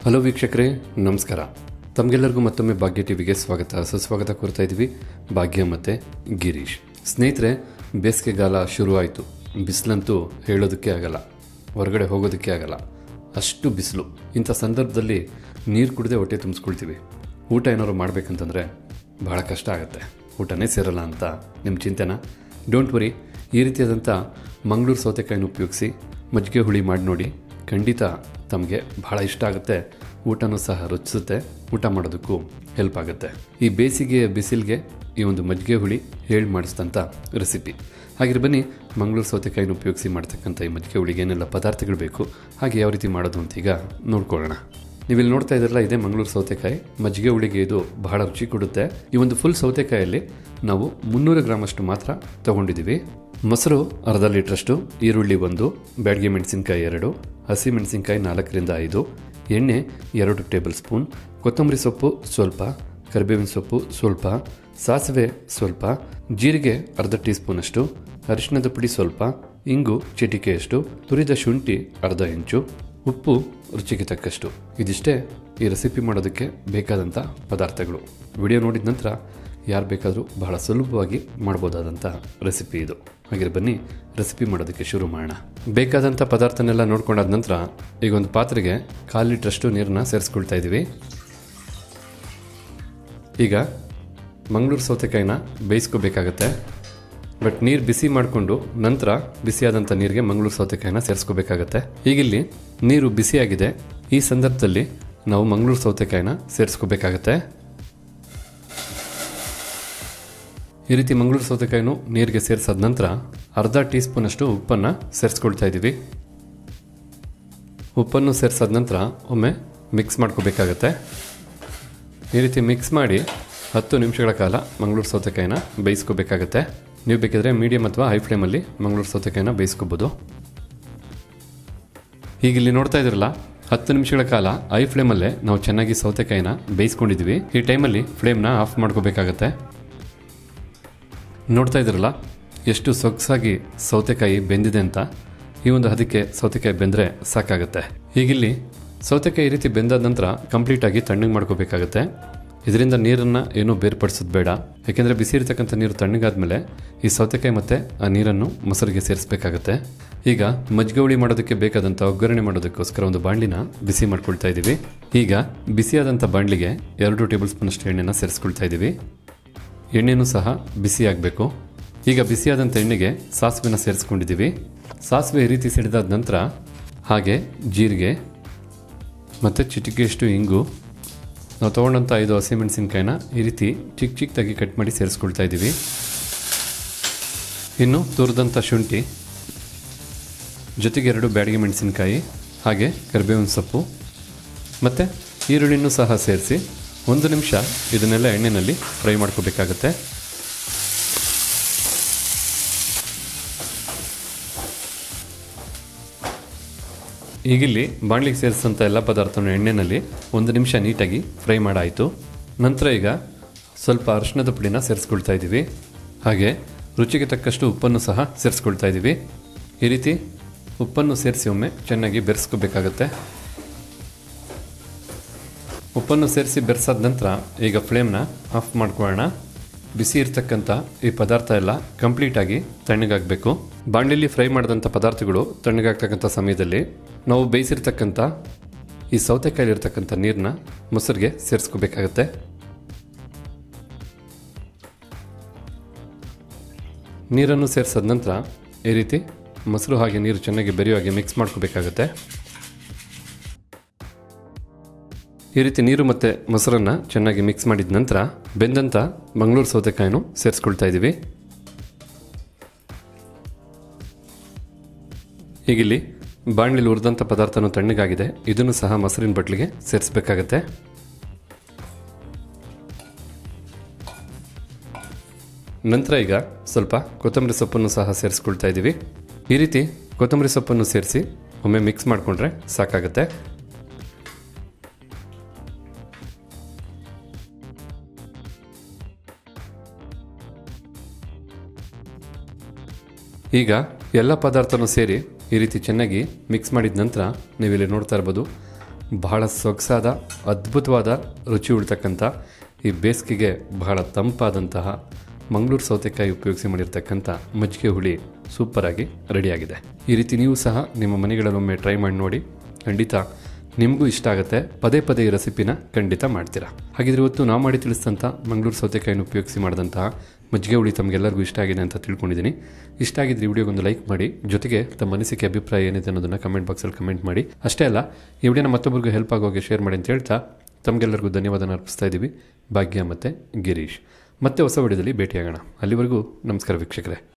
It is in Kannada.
ಹಲೋ ವೀಕ್ಷಕರೇ ನಮಸ್ಕಾರ ತಮಗೆಲ್ಲರಿಗೂ ಮತ್ತೊಮ್ಮೆ ಭಾಗ್ಯ ಟಿವಿಗೆ ಸ್ವಾಗತ ಸುಸ್ವಾಗತ ಕೋರ್ತಾ ಇದ್ವಿ ಭಾಗ್ಯ ಮತ್ತು ಗಿರೀಶ್ ಸ್ನೇಹಿತರೆ ಬೇಸಿಗೆಗಾಲ ಶುರುವಾಯಿತು ಬಿಸಿಲಂತೂ ಹೇಳೋದಕ್ಕೆ ಆಗಲ್ಲ ಹೊರಗಡೆ ಹೋಗೋದಕ್ಕೆ ಆಗಲ್ಲ ಅಷ್ಟು ಬಿಸಿಲು ಇಂಥ ಸಂದರ್ಭದಲ್ಲಿ ನೀರು ಕುಡದೆ ಹೊಟ್ಟೆ ತುಂಬಿಸ್ಕೊಳ್ತೀವಿ ಊಟ ಏನಾದ್ರು ಮಾಡಬೇಕಂತಂದರೆ ಬಹಳ ಕಷ್ಟ ಆಗುತ್ತೆ ಊಟನೇ ಸೇರಲ್ಲ ಅಂತ ನಿಮ್ಮ ಚಿಂತೆನ ಡೋಂಟ್ ವರಿ ಈ ರೀತಿಯಾದಂಥ ಮಂಗಳೂರು ಸೌತೆಕಾಯಿನ ಉಪಯೋಗಿಸಿ ಮಜ್ಜಿಗೆ ಹುಳಿ ಮಾಡಿ ನೋಡಿ ಖಂಡಿತ ತಮಗೆ ಬಹಳ ಇಷ್ಟ ಆಗುತ್ತೆ ಊಟನೂ ಸಹ ರುಚಿಸುತ್ತೆ ಊಟ ಮಾಡೋದಕ್ಕೂ ಹೆಲ್ಪ್ ಆಗುತ್ತೆ ಈ ಬೇಸಿಗೆಯ ಬಿಸಿಲಿಗೆ ಈ ಒಂದು ಮಜ್ಜಿಗೆ ಹುಳಿ ಹೇಳಿ ಮಾಡಿಸಿದಂಥ ರೆಸಿಪಿ ಹಾಗೆ ಬನ್ನಿ ಮಂಗಳೂರು ಸೌತೆಕಾಯಿನ ಉಪಯೋಗಿಸಿ ಮಾಡ್ತಕ್ಕಂಥ ಈ ಮಜ್ಜಿಗೆ ಹುಳಿಗೆ ಏನೆಲ್ಲ ಪದಾರ್ಥಗಳು ಬೇಕು ಹಾಗೆ ಯಾವ ರೀತಿ ಮಾಡೋದು ಅಂತ ಈಗ ನೋಡ್ಕೊಳ್ಳೋಣ ನೀವಿಲ್ಲಿ ನೋಡ್ತಾ ಇದ್ರಲ್ಲ ಇದೇ ಮಂಗಳೂರು ಸೌತೆಕಾಯಿ ಮಜ್ಜಿಗೆ ಹುಳಿಗೆ ಇದು ಬಹಳ ರುಚಿ ಕೊಡುತ್ತೆ ಈ ಒಂದು ಫುಲ್ ಸೌತೆಕಾಯಲ್ಲಿ ನಾವು ಮುನ್ನೂರು ಗ್ರಾಮಷ್ಟು ಮಾತ್ರ ತಗೊಂಡಿದ್ದೀವಿ ಮೊಸರು ಅರ್ಧ ಲೀಟ್ರಷ್ಟು ಈರುಳ್ಳಿ ಒಂದು ಬ್ಯಾಡಗೆ ಮೆಣಸಿನ್ಕಾಯಿ ಎರಡು ಹಸಿ ಮೆಣಸಿನ್ಕಾಯಿ ನಾಲ್ಕರಿಂದ ಐದು ಎಣ್ಣೆ ಎರಡು ಟೇಬಲ್ ಸ್ಪೂನ್ ಕೊತ್ತಂಬರಿ ಸೊಪ್ಪು ಸ್ವಲ್ಪ ಕರಿಬೇವಿನ ಸೊಪ್ಪು ಸ್ವಲ್ಪ ಸಾಸಿವೆ ಸ್ವಲ್ಪ ಜೀರಿಗೆ ಅರ್ಧ ಟೀ ಸ್ಪೂನಷ್ಟು ಅರಿಶಿಣದ ಪುಡಿ ಸ್ವಲ್ಪ ಇಂಗು ಚಿಟಿಕೆಯಷ್ಟು ತುರಿದ ಶುಂಠಿ ಅರ್ಧ ಇಂಚು ಉಪ್ಪು ರುಚಿಗೆ ತಕ್ಕಷ್ಟು ಇದಿಷ್ಟೇ ಈ ರೆಸಿಪಿ ಮಾಡೋದಕ್ಕೆ ಬೇಕಾದಂಥ ಪದಾರ್ಥಗಳು ವಿಡಿಯೋ ನೋಡಿದ ನಂತರ ಯಾರು ಬೇಕಾದರೂ ಬಹಳ ಸುಲಭವಾಗಿ ಮಾಡ್ಬೋದಾದಂಥ ರೆಸಿಪಿ ಇದು ಹಾಗೆ ಬನ್ನಿ ರೆಸಿಪಿ ಮಾಡೋದಕ್ಕೆ ಶುರು ಮಾಡೋಣ ಬೇಕಾದಂಥ ಪದಾರ್ಥನೆಲ್ಲ ನೋಡ್ಕೊಂಡಾದ ನಂತರ ಈಗ ಒಂದು ಪಾತ್ರೆಗೆ ಕಾಲು ಲೀಟ್ರಷ್ಟು ನೀರನ್ನ ಸೇರಿಸ್ಕೊಳ್ತಾ ಇದ್ದೀವಿ ಈಗ ಮಂಗಳೂರು ಸೌತೆಕಾಯಿನ ಬೇಯಿಸ್ಕೋಬೇಕಾಗತ್ತೆ ಬಟ್ ನೀರು ಬಿಸಿ ಮಾಡಿಕೊಂಡು ನಂತರ ಬಿಸಿಯಾದಂಥ ನೀರಿಗೆ ಮಂಗಳೂರು ಸೌತೆಕಾಯಿನ ಸೇರಿಸ್ಕೋಬೇಕಾಗತ್ತೆ ಈಗಿಲ್ಲಿ ನೀರು ಬಿಸಿಯಾಗಿದೆ ಈ ಸಂದರ್ಭದಲ್ಲಿ ನಾವು ಮಂಗಳೂರು ಸೌತೆಕಾಯಿನ ಸೇರಿಸ್ಕೋಬೇಕಾಗತ್ತೆ ಈ ರೀತಿ ಮಂಗಳೂರು ಸೌತೆಕಾಯಿನು ನೀರಿಗೆ ಸೇರಿಸಾದ ನಂತರ ಅರ್ಧ ಟೀ ಸ್ಪೂನಷ್ಟು ಉಪ್ಪನ್ನು ಸೇರಿಸ್ಕೊಳ್ತಾ ಇದ್ದೀವಿ ಉಪ್ಪನ್ನು ಸೇರಿಸಾದ ನಂತರ ಒಮ್ಮೆ ಮಿಕ್ಸ್ ಮಾಡ್ಕೋಬೇಕಾಗತ್ತೆ ಈ ರೀತಿ ಮಿಕ್ಸ್ ಮಾಡಿ ಹತ್ತು ನಿಮಿಷಗಳ ಕಾಲ ಮಂಗಳೂರು ಸೌತೆಕಾಯಿನ ಬೇಯಿಸ್ಕೋಬೇಕಾಗತ್ತೆ ನೀವು ಬೇಕಿದ್ರೆ ಮೀಡಿಯಮ್ ಅಥವಾ ಹೈ ಫ್ಲೇಮಲ್ಲಿ ಮಂಗಳೂರು ಸೌತೆಕಾಯಿನ ಬೇಯಿಸ್ಕೋಬೋದು ಈಗ ಇಲ್ಲಿ ನೋಡ್ತಾ ಇದ್ರಲ್ಲ ಹತ್ತು ನಿಮಿಷಗಳ ಕಾಲ ಐ ಫ್ಲೇಮಲ್ಲೇ ನಾವು ಚೆನ್ನಾಗಿ ಸೌತೆಕಾಯಿನ ಬೇಯಿಸ್ಕೊಂಡಿದ್ವಿ ಈ ಟೈಮಲ್ಲಿ ಫ್ಲೇಮ್ನ ಆಫ್ ಮಾಡ್ಕೋಬೇಕಾಗತ್ತೆ ನೋಡ್ತಾ ಇದ್ರಲ್ಲ ಎಷ್ಟು ಸೊಗಸಾಗಿ ಸೌತೆಕಾಯಿ ಬೆಂದಿದೆ ಅಂತ ಈ ಒಂದು ಹದಕ್ಕೆ ಸೌತೆಕಾಯಿ ಬೆಂದರೆ ಸಾಕಾಗುತ್ತೆ ಈಗಿಲ್ಲಿ ಸೌತೆಕಾಯಿ ಈ ರೀತಿ ಬೆಂದಾದ ನಂತರ ಕಂಪ್ಲೀಟಾಗಿ ತಣ್ಣಗೆ ಮಾಡ್ಕೋಬೇಕಾಗತ್ತೆ ಇದರಿಂದ ನೀರನ್ನು ಏನೂ ಬೇರ್ಪಡಿಸೋದು ಬೇಡ ಯಾಕೆಂದರೆ ಬಿಸಿ ಇರತಕ್ಕಂಥ ನೀರು ತಣ್ಣಗಾದ್ಮೇಲೆ ಈ ಸೌತೆಕಾಯಿ ಮತ್ತು ಆ ನೀರನ್ನು ಮೊಸರಿಗೆ ಸೇರಿಸಬೇಕಾಗತ್ತೆ ಈಗ ಮಜ್ಜಿಗೆ ಹುಳಿ ಮಾಡೋದಕ್ಕೆ ಬೇಕಾದಂಥ ಒಗ್ಗರಣೆ ಮಾಡೋದಕ್ಕೋಸ್ಕರ ಒಂದು ಬಾಣಲಿನ ಬಿಸಿ ಮಾಡ್ಕೊಳ್ತಾ ಇದ್ದೀವಿ ಈಗ ಬಿಸಿಯಾದಂಥ ಬಾಣಲಿಗೆ ಎರಡು ಟೇಬಲ್ ಸ್ಪೂನಷ್ಟು ಎಣ್ಣೆನ ಸೇರಿಸ್ಕೊಳ್ತಾ ಇದ್ದೀವಿ ಎಣ್ಣೆನೂ ಸಹ ಬಿಸಿ ಆಗಬೇಕು ಈಗ ಬಿಸಿಯಾದಂಥ ಎಣ್ಣೆಗೆ ಸಾಸಿವೆನ ಸೇರಿಸ್ಕೊಂಡಿದ್ದೀವಿ ಸಾಸಿವೆ ಈ ರೀತಿ ಸಿಡಿದಾದ ನಂತರ ಹಾಗೆ ಜೀರಿಗೆ ಮತ್ತು ಚಿಟಿಕೆಯಷ್ಟು ಇಂಗು ನಾವು ತೊಗೊಂಡಂಥ ಐದು ಹಸಿಮೆಣಸಿನ್ಕಾಯಿನ ಈ ರೀತಿ ಚಿಕ್ಕ ಚಿಕ್ಕದಾಗಿ ಕಟ್ ಮಾಡಿ ಸೇರಿಸ್ಕೊಳ್ತಾ ಇದ್ದೀವಿ ಇನ್ನು ತುರಿದಂಥ ಶುಂಠಿ ಜೊತೆಗೆ ಎರಡು ಬ್ಯಾಡಿಗೆ ಮೆಣಸಿನ್ಕಾಯಿ ಹಾಗೆ ಕರಿಬೇವಿನ ಸೊಪ್ಪು ಮತ್ತು ಈರುಳ್ಳಿನೂ ಸಹ ಸೇರಿಸಿ ಒಂದು ನಿಮಿಷ ಇದನ್ನೆಲ್ಲ ಎಣ್ಣೆಯಲ್ಲಿ ಫ್ರೈ ಮಾಡ್ಕೋಬೇಕಾಗತ್ತೆ ಈಗಿಲ್ಲಿ ಬಾಣಲಿಗೆ ಸೇರಿಸಿದಂಥ ಎಲ್ಲ ಪದಾರ್ಥವನ್ನು ಎಣ್ಣೆಯಲ್ಲಿ ಒಂದು ನಿಮಿಷ ನೀಟಾಗಿ ಫ್ರೈ ಮಾಡಾಯಿತು ನಂತರ ಈಗ ಸ್ವಲ್ಪ ಅರಿಶಿಣದ ಪುಡಿನ ಸೇರಿಸ್ಕೊಳ್ತಾ ಇದ್ದೀವಿ ಹಾಗೆ ರುಚಿಗೆ ತಕ್ಕಷ್ಟು ಉಪ್ಪನ್ನು ಸಹ ಸೇರಿಸ್ಕೊಳ್ತಾ ಇದ್ದೀವಿ ಈ ರೀತಿ ಉಪ್ಪನ್ನು ಸೇರಿಸಿ ಒಮ್ಮೆ ಚೆನ್ನಾಗಿ ಬೆರೆಸ್ಕೋಬೇಕಾಗತ್ತೆ ಉಪ್ಪನ್ನು ಸೇರಿಸಿ ಬೆರೆಸಾದ ನಂತರ ಈಗ ಫ್ಲೇಮ್ನ ಆಫ್ ಮಾಡ್ಕೊಳ್ಳೋಣ ಬಿಸಿ ಇರ್ತಕ್ಕಂಥ ಈ ಪದಾರ್ಥ ಎಲ್ಲ ಕಂಪ್ಲೀಟಾಗಿ ತಣ್ಣಗಾಗಬೇಕು ಬಾಣಲಿಲಿ ಫ್ರೈ ಮಾಡಿದಂಥ ಪದಾರ್ಥಗಳು ತಣ್ಣಗಾಗ್ತಕ್ಕಂಥ ಸಮಯದಲ್ಲಿ ನಾವು ಬೇಯಿಸಿರ್ತಕ್ಕಂಥ ಈ ಸೌತೆಕಾಯಿಲಿರ್ತಕ್ಕಂಥ ನೀರನ್ನ ಮೊಸರಿಗೆ ಸೇರಿಸ್ಕೋಬೇಕಾಗತ್ತೆ ನೀರನ್ನು ಸೇರಿಸಿದ ನಂತರ ಈ ರೀತಿ ಮೊಸರು ಹಾಗೆ ನೀರು ಚೆನ್ನಾಗಿ ಬೆರೆಯೋ ಹಾಗೆ ಮಿಕ್ಸ್ ಮಾಡ್ಕೋಬೇಕಾಗತ್ತೆ ಈ ರೀತಿ ನೀರು ಮತ್ತು ಮೊಸರನ್ನು ಚೆನ್ನಾಗಿ ಮಿಕ್ಸ್ ಮಾಡಿದ ನಂತರ ಬೆಂದಂಥ ಮಂಗಳೂರು ಸೌತೆಕಾಯಿನೂ ಸೇರಿಸ್ಕೊಳ್ತಾ ಇದ್ದೀವಿ ಹೀಗಿಲ್ಲಿ ಬಾಣಲಿಲಿ ಹುರಿದಂಥ ಪದಾರ್ಥನೂ ತಣ್ಣಗಾಗಿದೆ ಇದನ್ನು ಸಹ ಮೊಸರಿನ ಬಟ್ಲಿಗೆ ಸೇರಿಸಬೇಕಾಗತ್ತೆ ನಂತರ ಈಗ ಸ್ವಲ್ಪ ಕೊತ್ತಂಬರಿ ಸೊಪ್ಪನ್ನು ಸಹ ಸೇರಿಸ್ಕೊಳ್ತಾ ಇದ್ದೀವಿ ಈ ರೀತಿ ಕೊತ್ತಂಬರಿ ಸೊಪ್ಪನ್ನು ಸೇರಿಸಿ ಒಮ್ಮೆ ಮಿಕ್ಸ್ ಮಾಡಿಕೊಂಡ್ರೆ ಸಾಕಾಗುತ್ತೆ ಈಗ ಎಲ್ಲ ಪದಾರ್ಥನೂ ಸೇರಿ ಈ ರೀತಿ ಚೆನ್ನಾಗಿ ಮಿಕ್ಸ್ ಮಾಡಿದ ನಂತರ ನೀವಿಲ್ಲಿ ನೋಡ್ತಾ ಇರ್ಬೋದು ಬಹಳ ಸೊಗಸಾದ ಅದ್ಭುತವಾದ ರುಚಿ ಉಳ್ತಕ್ಕಂಥ ಈ ಬೇಸಿಗೆಗೆ ಬಹಳ ತಂಪಾದಂತಹ ಮಂಗಳೂರು ಸೌತೆಕಾಯಿ ಉಪಯೋಗಿಸಿ ಮಾಡಿರ್ತಕ್ಕಂಥ ಮಜ್ಜಿಗೆ ಹುಳಿ ಸೂಪರಾಗಿ ರೆಡಿಯಾಗಿದೆ ಈ ರೀತಿ ನೀವು ಸಹ ನಿಮ್ಮ ಮನೆಗಳಲ್ಲೊಮ್ಮೆ ಟ್ರೈ ಮಾಡಿ ನೋಡಿ ಖಂಡಿತ ನಿಮಗೂ ಇಷ್ಟ ಆಗುತ್ತೆ ಪದೇ ಪದೇ ಈ ರೆಸಿಪಿನ ಖಂಡಿತ ಮಾಡ್ತೀರಾ ಹಾಗಿದ್ರೆ ಇವತ್ತು ನಾವು ಮಾಡಿ ತಿಳಿಸಿದಂಥ ಮಂಗಳೂರು ಸೌತೆಕಾಯಿನ ಉಪಯೋಗಿಸಿ ಮಾಡಿದಂತಹ ಮಜ್ಜಿಗೆ ಹುಳಿ ತಮಗೆಲ್ಲರಿಗೂ ಇಷ್ಟ ಆಗಿದೆ ಅಂತ ತಿಳ್ಕೊಂಡಿದ್ದೀನಿ ಇಷ್ಟ ಆಗಿದ್ರೆ ಈ ವಿಡಿಯೋಗೊಂದು ಲೈಕ್ ಮಾಡಿ ಜೊತೆಗೆ ತಮ್ಮ ಅನಿಸಿಕೆ ಅಭಿಪ್ರಾಯ ಏನಿದೆ ಅನ್ನೋದನ್ನು ಕಮೆಂಟ್ ಬಾಕ್ಸಲ್ಲಿ ಕಮೆಂಟ್ ಮಾಡಿ ಅಷ್ಟೇ ಅಲ್ಲ ಈ ವಿಡಿಯೋನ ಮತ್ತೊಬ್ಬರಿಗೂ ಹೆಲ್ಪ್ ಆಗೋಗೆ ಶೇರ್ ಮಾಡಿ ಅಂತ ಹೇಳ್ತಾ ತಮಗೆಲ್ಲರಿಗೂ ಧನ್ಯವಾದನ ಅರ್ಪಿಸ್ತಾ ಇದ್ದೀವಿ ಭಾಗ್ಯ ಮತ್ತು ಗಿರೀಶ್ ಮತ್ತೆ ಹೊಸ ವಿಡಿಯೋದಲ್ಲಿ ಭೇಟಿಯಾಗೋಣ ಅಲ್ಲಿವರೆಗೂ ನಮಸ್ಕಾರ ವೀಕ್ಷಕರೇ